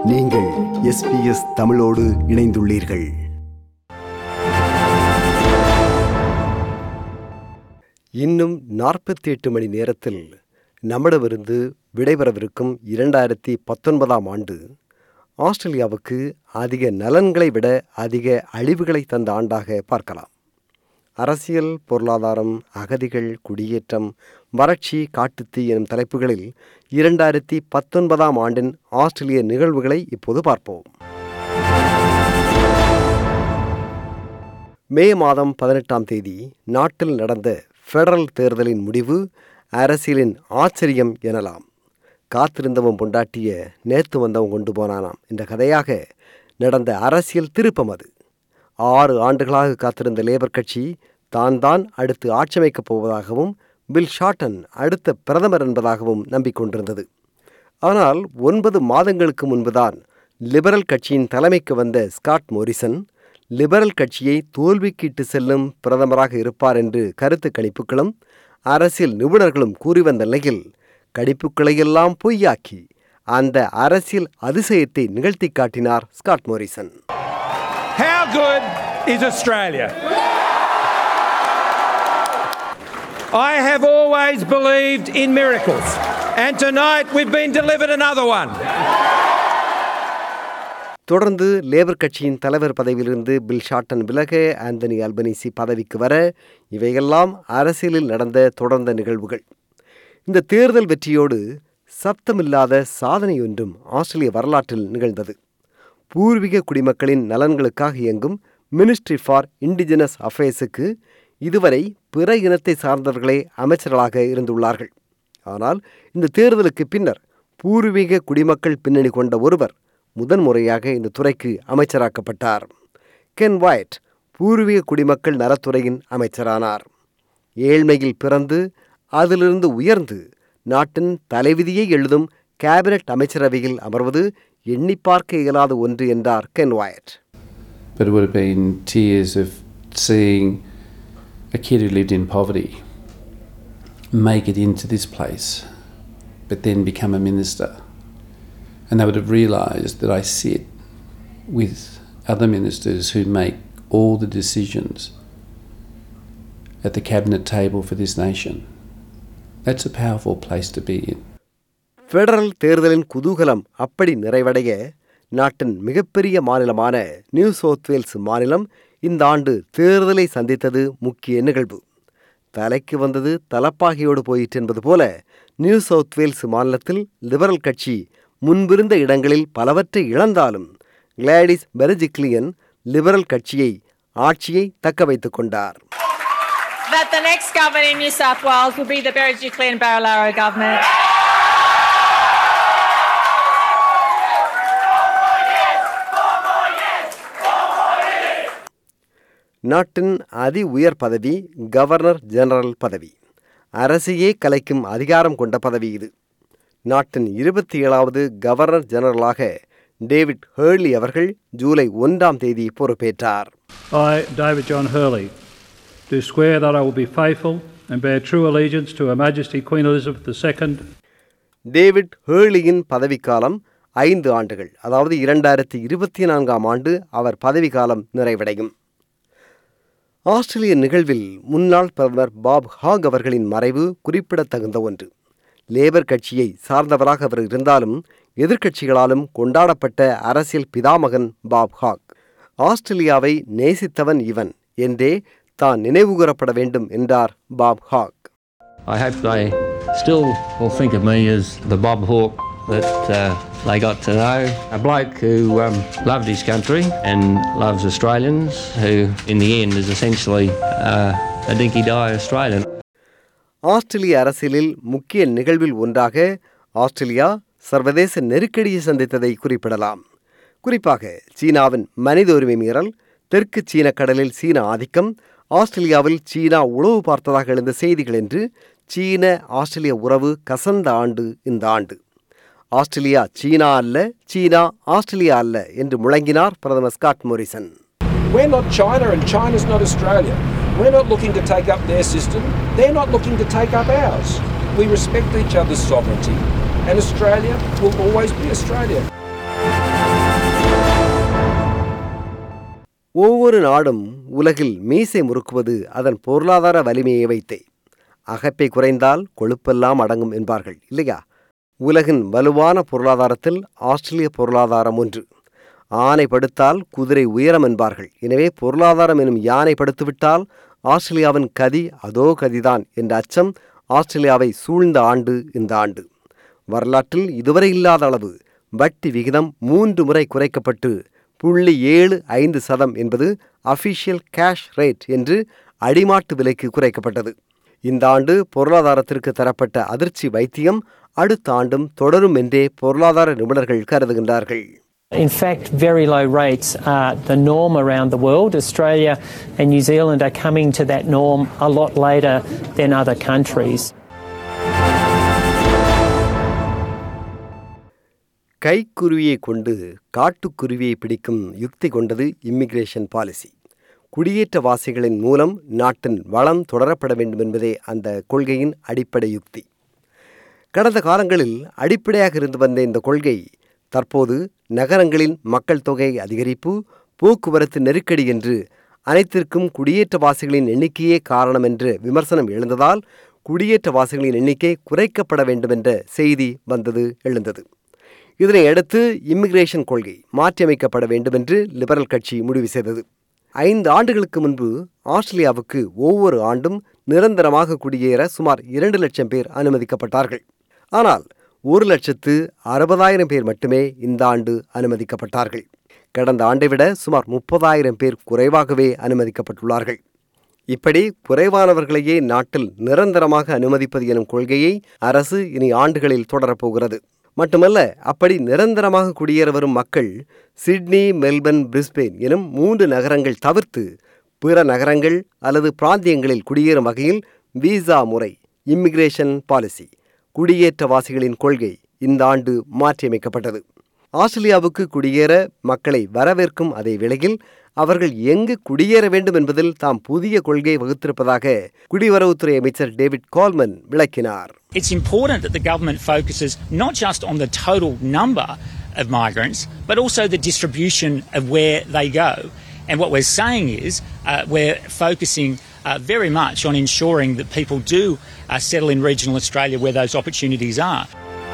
நீங்கள் எஸ்பிஎஸ் தமிழோடு இணைந்துள்ளீர்கள் இன்னும் நாற்பத்தி எட்டு மணி நேரத்தில் நம்மிடமிருந்து விடைபெறவிருக்கும் இரண்டாயிரத்தி பத்தொன்பதாம் ஆண்டு ஆஸ்திரேலியாவுக்கு அதிக நலன்களை விட அதிக அழிவுகளை தந்த ஆண்டாக பார்க்கலாம் அரசியல் பொருளாதாரம் அகதிகள் குடியேற்றம் வறட்சி காட்டுத்தீ எனும் தலைப்புகளில் இரண்டாயிரத்தி பத்தொன்பதாம் ஆண்டின் ஆஸ்திரேலிய நிகழ்வுகளை இப்போது பார்ப்போம் மே மாதம் பதினெட்டாம் தேதி நாட்டில் நடந்த ஃபெடரல் தேர்தலின் முடிவு அரசியலின் ஆச்சரியம் எனலாம் காத்திருந்தவன் பொண்டாட்டிய நேத்து வந்தவன் கொண்டு போனானாம் என்ற கதையாக நடந்த அரசியல் திருப்பம் அது ஆறு ஆண்டுகளாக காத்திருந்த லேபர் கட்சி தான் தான் அடுத்து ஆட்சியமைக்கப் போவதாகவும் பில் ஷார்டன் அடுத்த பிரதமர் என்பதாகவும் நம்பிக்கொண்டிருந்தது ஆனால் ஒன்பது மாதங்களுக்கு முன்புதான் லிபரல் கட்சியின் தலைமைக்கு வந்த ஸ்காட் மோரிசன் லிபரல் கட்சியை தோல்விக்கிட்டு செல்லும் பிரதமராக இருப்பார் என்று கருத்து கணிப்புகளும் அரசியல் நிபுணர்களும் கூறி வந்த நிலையில் கணிப்புகளையெல்லாம் பொய்யாக்கி அந்த அரசியல் அதிசயத்தை நிகழ்த்தி காட்டினார் Scott Morrison How good is Australia? I have always believed in miracles, and tonight we've been delivered another one. தொடர்ந்து லேபர் கட்சியின் தலைவர் பதவியிலிருந்து பில் ஷார்டன் விலக ஆந்தனி அல்பனிசி பதவிக்கு வர இவையெல்லாம் அரசியலில் நடந்த தொடர்ந்த நிகழ்வுகள் இந்த தேர்தல் வெற்றியோடு சப்தமில்லாத சாதனை ஒன்றும் ஆஸ்திரேலிய வரலாற்றில் நிகழ்ந்தது பூர்வீக குடிமக்களின் நலன்களுக்காக இயங்கும் மினிஸ்ட்ரி ஃபார் இண்டிஜினஸ் அஃபேர்ஸுக்கு இதுவரை பிற இனத்தை சார்ந்தவர்களே அமைச்சர்களாக இருந்துள்ளார்கள் ஆனால் இந்த தேர்தலுக்கு பின்னர் பூர்வீக குடிமக்கள் பின்னணி கொண்ட ஒருவர் முதன்முறையாக இந்த துறைக்கு அமைச்சராக்கப்பட்டார் கென் ஒயிட் பூர்வீக குடிமக்கள் நலத்துறையின் அமைச்சரானார் ஏழ்மையில் பிறந்து அதிலிருந்து உயர்ந்து நாட்டின் தலைவிதியை எழுதும் கேபினட் அமைச்சரவையில் அமர்வது எண்ணி பார்க்க இயலாத ஒன்று என்றார் Ken White But it would have been tears of seeing a kid who lived in poverty make it into this place, but then become a minister. And they would have realised that I sit with other ministers who make all the decisions at the cabinet table for this nation. That's a powerful place to be in. Federal தேர்தலின் குதூகலம் அப்படி நிறைவடைய நாட்டின் மிகப்பெரிய மாநிலமான new South Wales மாநிலம் இந்த ஆண்டு தேர்தலை சந்தித்தது முக்கிய நிகழ்வு தலைக்கு வந்தது தலப்பாகையோடு போயிற்று என்பது போல நியூ சவுத் வேல்ஸ் மாநிலத்தில் லிபரல் கட்சி முன்பிருந்த இடங்களில் பலவற்றை இழந்தாலும் கிளாடிஸ் பெர்ஜிக்லியன் லிபரல் கட்சியை ஆட்சியை தக்க வைத்துக் கொண்டார் that the next government in New South Wales will be the Berejiklian Barilaro government. நாட்டின் அதி உயர் பதவி கவர்னர் ஜெனரல் பதவி அரசையே கலைக்கும் அதிகாரம் கொண்ட பதவி இது நாட்டின் இருபத்தி ஏழாவது கவர்னர் ஜெனரலாக டேவிட் ஹேர்லி அவர்கள் ஜூலை ஒன்றாம் தேதி பொறுப்பேற்றார் I, David John Hurley, do swear that I will be faithful and bear true allegiance to Her Majesty Queen Elizabeth II, David ஹேர்லியின் பதவிக்காலம் ஐந்து ஆண்டுகள் அதாவது இரண்டாயிரத்தி இருபத்தி நான்காம் ஆண்டு அவர் பதவிக்காலம் நிறைவடையும் ஆஸ்திரேலிய நிகழ்வில் முன்னாள் பிரதமர் பாப் ஹாக் அவர்களின் மறைவு குறிப்பிடத்தகுந்த ஒன்று லேபர் கட்சியை சார்ந்தவராக அவர் இருந்தாலும் எதிர்க்கட்சிகளாலும் கொண்டாடப்பட்ட அரசியல் பிதாமகன் பாப் ஹாக் ஆஸ்திரேலியாவை நேசித்தவன் இவன் என்றே தான் நினைவுகூரப்பட வேண்டும் என்றார் Bob Hawke I hope they still will think of me as the Bob Hawke that uh, they got to know. A bloke who um, loved his country and loves Australians, who in the end is essentially uh, a dinky die Australian. ஆஸ்திரேலிய அரசியலில் முக்கிய நிகழ்வில் ஒன்றாக Australia சர்வதேச நெருக்கடியை சந்தித்ததை குறிப்பிடலாம் குறிப்பாக சீனாவின் மனித உரிமை மீறல் தெற்கு சீன கடலில் சீன ஆதிக்கம் ஆஸ்திரேலியாவில் சீனா உளவு பார்த்ததாக எழுந்த செய்திகள் என்று சீன ஆஸ்திரேலிய உறவு கசந்த ஆண்டு இந்த ஆண்டு ஆஸ்திரேலியா சீனா அல்ல சீனா ஆஸ்திரேலியா அல்ல என்று முழங்கினார் பிரதமர் Scott Morrison We're not China and China's not Australia. We're not looking to take up their system. They're not looking to take up ours. We respect each other's sovereignty, and Australia will always be Australia. ஒவ்வொரு நாடும் உலகில் மீசை முறுக்குவது அதன் பொருளாதார வலிமையை வைத்தே அகப்பை குறைந்தால் கொழுப்பெல்லாம் அடங்கும் என்பார்கள் இல்லையா உலகின் வலுவான பொருளாதாரத்தில் ஆஸ்திரேலிய பொருளாதாரம் ஒன்று ஆனை படுத்தால் குதிரை உயரம் என்பார்கள் எனவே பொருளாதாரம் எனும் யானை படுத்துவிட்டால் ஆஸ்திரேலியாவின் கதி அதோ கதிதான் என்ற அச்சம் ஆஸ்திரேலியாவை சூழ்ந்த ஆண்டு இந்த ஆண்டு வரலாற்றில் இதுவரை இல்லாத அளவு வட்டி விகிதம் மூன்று முறை குறைக்கப்பட்டு புள்ளி ஏழு ஐந்து சதம் என்பது அஃபிஷியல் கேஷ் ரேட் என்று அடிமாட்டு விலைக்கு குறைக்கப்பட்டது இந்த ஆண்டு பொருளாதாரத்திற்கு தரப்பட்ட அதிர்ச்சி வைத்தியம் அடுத்த ஆண்டும் தொடரும் என்றே பொருளாதார நிபுணர்கள் கருதுகின்றார்கள் In fact, very low rates are the norm around the world. Australia and New Zealand are coming to that norm a lot later than other countries. கைக்குருவியை கொண்டு காட்டுக்குருவியை பிடிக்கும் யுக்தி கொண்டது இம்மிகிரேஷன் பாலிசி குடியேற்றவாசிகளின் மூலம் நாட்டின் வளம் தொடரப்பட வேண்டும் என்பதே அந்த கொள்கையின் அடிப்படை யுக்தி கடந்த காலங்களில் அடிப்படையாக இருந்து வந்த இந்த கொள்கை தற்போது நகரங்களின் மக்கள் தொகை அதிகரிப்பு போக்குவரத்து நெருக்கடி என்று அனைத்திற்கும் குடியேற்றவாசிகளின் எண்ணிக்கையே காரணம் என்று விமர்சனம் எழுந்ததால் குடியேற்றவாசிகளின் எண்ணிக்கை குறைக்கப்பட வேண்டும் என்ற செய்தி வந்தது எழுந்தது இதனை அடுத்து இம்மிகிரேஷன் கொள்கை மாற்றியமைக்கப்பட வேண்டும் என்று லிபரல் கட்சி முடிவு செய்தது ஐந்து ஆண்டுகளுக்கு முன்பு ஆஸ்திரேலியாவுக்கு ஒவ்வொரு ஆண்டும் நிரந்தரமாக குடியேற சுமார் இரண்டு லட்சம் பேர் அனுமதிக்கப்பட்டார்கள் ஆனால் ஒரு லட்சத்து அறுபதாயிரம் பேர் மட்டுமே இந்த ஆண்டு அனுமதிக்கப்பட்டார்கள் கடந்த ஆண்டை விட சுமார் முப்பதாயிரம் பேர் குறைவாகவே அனுமதிக்கப்பட்டுள்ளார்கள் இப்படி குறைவானவர்களையே நாட்டில் நிரந்தரமாக அனுமதிப்பது எனும் கொள்கையை அரசு இனி ஆண்டுகளில் தொடரப்போகிறது மட்டுமல்ல அப்படி நிரந்தரமாக குடியேற வரும் மக்கள் சிட்னி மெல்பர்ன் பிரிஸ்பெயின் எனும் மூன்று நகரங்கள் தவிர்த்து பிற நகரங்கள் அல்லது பிராந்தியங்களில் குடியேறும் வகையில் விசா முறை இம்மிகிரேஷன் பாலிசி குடியேற்றவாசிகளின் கொள்கை இந்த ஆண்டு மாற்றியமைக்கப்பட்டது ஆஸ்திரேலியாவுக்கு குடியேற மக்களை வரவேற்கும் அதே வேளையில் அவர்கள் எங்கு குடியேற வேண்டும் என்பதில் தாம் புதிய கொள்கை வகுத்திருப்பதாக குடிவரவுத்துறை அமைச்சர் டேவிட் கால்மன் விளக்கினார் It's important that the government focuses not just on the total number of migrants, but also the distribution of where they go. And what we're saying is uh, we're focusing uh, very much on ensuring that people do uh, settle in regional Australia where those opportunities are.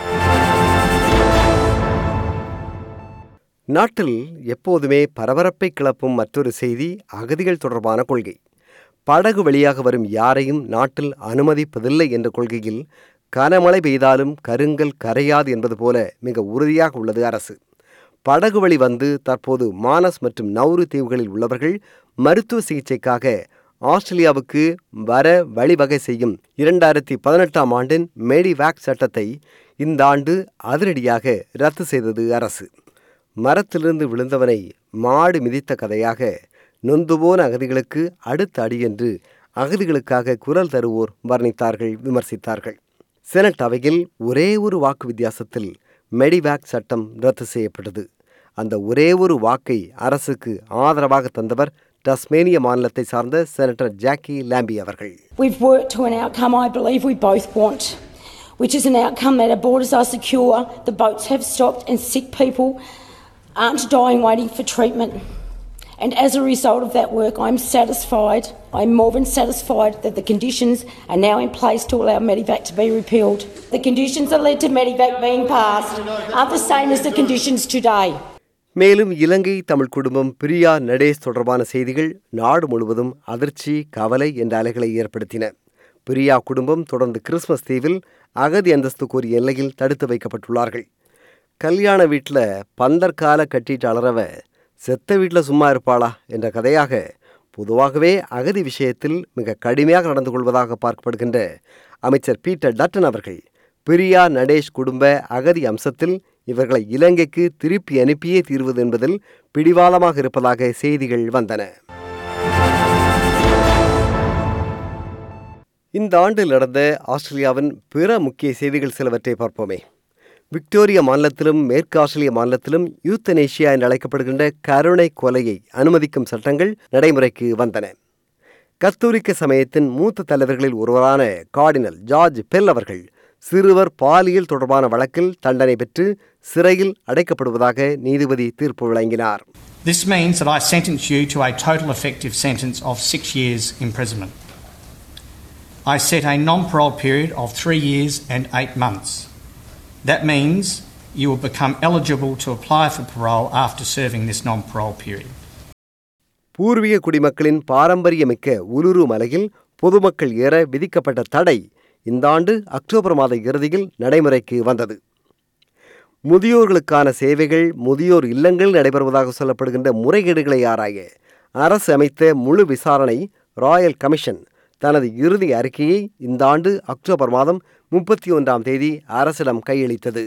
நாட்டில் எப்போதுமே பரபரப்பை கிளப்பும் மற்றொரு செய்தி அகதிகள் தொடர்பான கொள்கை படகு வழியாக வரும் யாரையும் நாட்டில் அனுமதிப்பதில்லை என்ற கொள்கையில் கனமழை பெய்தாலும் கருங்கல் கரையாது என்பது போல மிக உறுதியாக உள்ளது அரசு படகு வழி வந்து தற்போது மானஸ் மற்றும் நௌரு தீவுகளில் உள்ளவர்கள் மருத்துவ சிகிச்சைக்காக ஆஸ்திரேலியாவுக்கு வர வழிவகை செய்யும் இரண்டாயிரத்தி பதினெட்டாம் ஆண்டின் மெடிவேக் சட்டத்தை இந்த ஆண்டு அதிரடியாக ரத்து செய்தது அரசு மரத்திலிருந்து விழுந்தவனை மாடு மிதித்த கதையாக நொந்துபோன அகதிகளுக்கு அடுத்த அடி என்று அகதிகளுக்காக குரல் தருவோர் வர்ணித்தார்கள் விமர்சித்தார்கள் செனட் அவையில் ஒரே ஒரு வாக்கு வித்தியாசத்தில் மெடிவேக் சட்டம் ரத்து செய்யப்பட்டது அந்த ஒரே ஒரு வாக்கை அரசுக்கு ஆதரவாக தந்தவர் டஸ்மேனிய மாநிலத்தை சார்ந்த செனட்டர் ஜாக்கி லாம்பி அவர்கள் We've worked to an outcome I believe we both want, which is an outcome that our borders are secure, the boats have stopped, and sick people aren't dying waiting for treatment. And as a result of that work, I'm satisfied, I'm more than satisfied that the conditions are now in place to allow Medivac to be repealed. The conditions that led to Medivac being passed are the same as the conditions today. மேலும் இலங்கை தமிழ் குடும்பம் பிரியா நடேஷ் தொடர்பான செய்திகள் நாடு முழுவதும் அதிர்ச்சி கவலை என்ற அலைகளை ஏற்படுத்தின பிரியா குடும்பம் தொடர்ந்து கிறிஸ்மஸ் தீவில் அகதி அந்தஸ்து கோரிய எல்லையில் தடுத்து வைக்கப்பட்டுள்ளார்கள் கல்யாண வீட்டில் பந்தற்கால கட்டிட்டு அலறவ செத்த வீட்டில் சும்மா இருப்பாளா என்ற கதையாக பொதுவாகவே அகதி விஷயத்தில் மிக கடுமையாக நடந்து கொள்வதாக பார்க்கப்படுகின்ற அமைச்சர் பீட்டர் டட்டன் அவர்கள் பிரியா நடேஷ் குடும்ப அகதி அம்சத்தில் இவர்களை இலங்கைக்கு திருப்பி அனுப்பியே தீர்வது என்பதில் பிடிவாதமாக இருப்பதாக செய்திகள் வந்தன இந்த ஆண்டில் நடந்த ஆஸ்திரேலியாவின் பிற முக்கிய செய்திகள் சிலவற்றை பார்ப்போமே விக்டோரியா மாநிலத்திலும் மேற்கு ஆஸ்திரேலிய மாநிலத்திலும் யூத்தனேஷியா என்று அழைக்கப்படுகின்ற கருணை கொலையை அனுமதிக்கும் சட்டங்கள் நடைமுறைக்கு வந்தன கத்தோலிக்க சமயத்தின் மூத்த தலைவர்களில் ஒருவரான கார்டினல் ஜார்ஜ் பெல் அவர்கள் சிறுவர் பாலியல் தொடர்பான வழக்கில் தண்டனை பெற்று சிறையில் அடைக்கப்படுவதாக நீதிபதி தீர்ப்பு வழங்கினார் This means that I sentence you to a total effective sentence of six years imprisonment. I set a non parole period of three years and eight months. That means you will become eligible to apply for parole after serving this non parole period. பூர்வீக குடிமக்களின் பாரம்பரியமிக்க உலுரு மலையில் பொதுமக்கள் ஏற விதிக்கப்பட்ட தடை இந்த ஆண்டு அக்டோபர் மாத இறுதியில் நடைமுறைக்கு வந்தது முதியோர்களுக்கான சேவைகள் முதியோர் இல்லங்கள் நடைபெறுவதாக சொல்லப்படுகின்ற முறைகேடுகளை ஆராய அரசு அமைத்த முழு விசாரணை ராயல் கமிஷன் தனது இறுதி அறிக்கையை இந்த ஆண்டு அக்டோபர் மாதம் முப்பத்தி ஒன்றாம் தேதி அரசிடம் கையளித்தது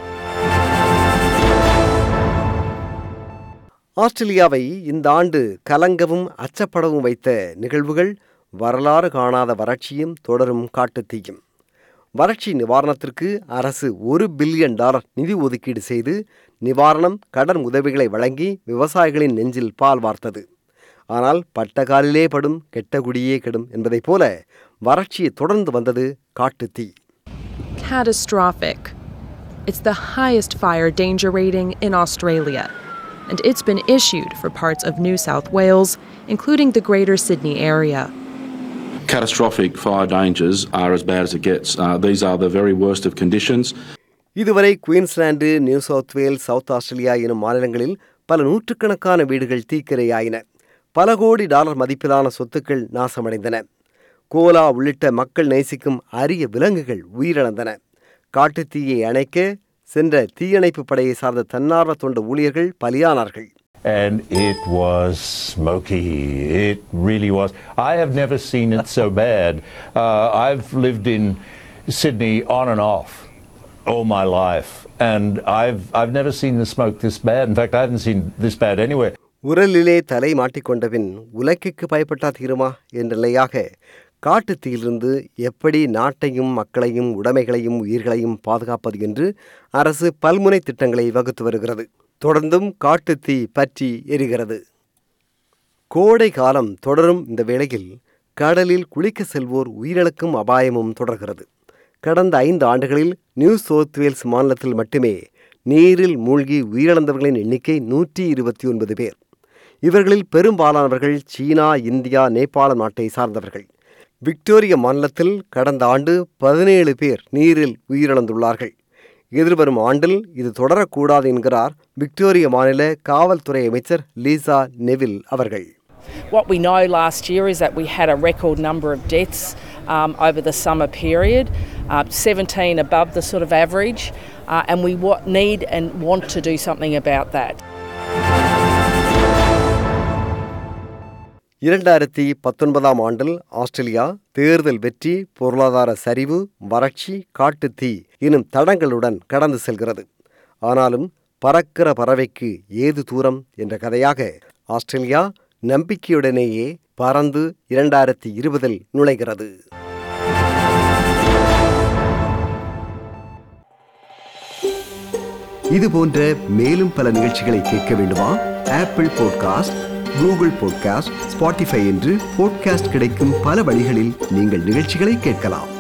ஆஸ்திரேலியாவை இந்த ஆண்டு கலங்கவும் அச்சப்படவும் வைத்த நிகழ்வுகள் வரலாறு காணாத வறட்சியும் தொடரும் காட்டுத்தீயும் வறட்சி நிவாரணத்திற்கு அரசு ஒரு பில்லியன் டாலர் நிதி ஒதுக்கீடு செய்து நிவாரணம் கடன் உதவிகளை வழங்கி விவசாயிகளின் நெஞ்சில் பால் வார்த்தது ஆனால் பட்டகாலிலே படும் கெட்ட குடியே கெடும் என்பதைப் போல வறட்சியை தொடர்ந்து வந்தது காட்டுத்தீ Catastrophic. It's the highest fire danger rating in Australia, and it's been issued for parts of New South Wales, including the Greater Sydney area. Catastrophic fire dangers are as bad as it gets. Uh, these are the very worst of conditions. இதுவரை Queensland New South Wales South Australia எனும் மாநிலங்களில் பல நூற்றுக்கணக்கான வீடுகள் தீக்கிரையாயின பல கோடி dollar மதிப்பிலான சொத்துக்கள் நாசமடைந்தன கோலா உள்ளிட்ட மக்கள் நேசிக்கும் அரிய விலங்குகள் உயிரிழந்தன காட்டுத்தீயை அணைக்க சென்ற தீயணைப்பு படையை சார்ந்த தன்னார்வ தொண்டு ஊழியர்கள் பலியானார்கள் and it was smoky. It really was. I have never seen it so bad. Uh, I've lived in Sydney on and off all my life, and I've I've never seen the smoke this bad. In fact, I haven't seen this bad anywhere. உரலிலே தலை மாட்டிக்கொண்ட பின் உலகிற்கு பயப்பட்டா தீருமா என்ற நிலையாக காட்டுத்தீயிலிருந்து எப்படி நாட்டையும் மக்களையும் உடைமைகளையும் உயிர்களையும் பாதுகாப்பது என்று அரசு பல்முனை திட்டங்களை வகுத்து வருகிறது தொடர்ந்தும் காட்டுத்தீ பற்றி எரிகிறது கோடை காலம் தொடரும் இந்த வேளையில் கடலில் குளிக்க செல்வோர் உயிரிழக்கும் அபாயமும் தொடர்கிறது கடந்த ஐந்து ஆண்டுகளில் நியூ சவுத் வேல்ஸ் மாநிலத்தில் மட்டுமே நீரில் மூழ்கி உயிரிழந்தவர்களின் எண்ணிக்கை நூற்றி இருபத்தி ஒன்பது பேர் இவர்களில் பெரும்பாலானவர்கள் சீனா இந்தியா நேபாள நாட்டை சார்ந்தவர்கள் விக்டோரிய மாநிலத்தில் கடந்த ஆண்டு பதினேழு பேர் நீரில் உயிரிழந்துள்ளார்கள் எதிர்வரும் ஆண்டில் இது தொடரக்கூடாது என்கிறார் விக்டோரிய மாநில காவல்துறை அமைச்சர் லீசா நெவில் அவர்கள் What we know last year is that we had a record number of deaths um, over the summer period, uh, 17 above the sort of average, uh, and we wa- need and want to do something about that. இரண்டாயிரத்தி பத்தொன்பதாம் ஆண்டில் Australia தேர்தல் வெற்றி பொருளாதார சரிவு வறட்சி காட்டுத்தீ எனும் தடங்களுடன் கடந்து செல்கிறது ஆனாலும் பறக்கிற பறவைக்கு ஏது தூரம் என்ற கதையாக ஆஸ்திரேலியா நம்பிக்கையுடனேயே பறந்து இரண்டாயிரத்தி இருபதில் நுழைகிறது இது போன்ற மேலும் பல நிகழ்ச்சிகளை கேட்க வேண்டுமா Apple podcast Google podcast Spotify என்று பாட்காஸ்ட் கிடைக்கும் பல வழிகளில் நீங்கள் நிகழ்ச்சிகளை கேட்கலாம்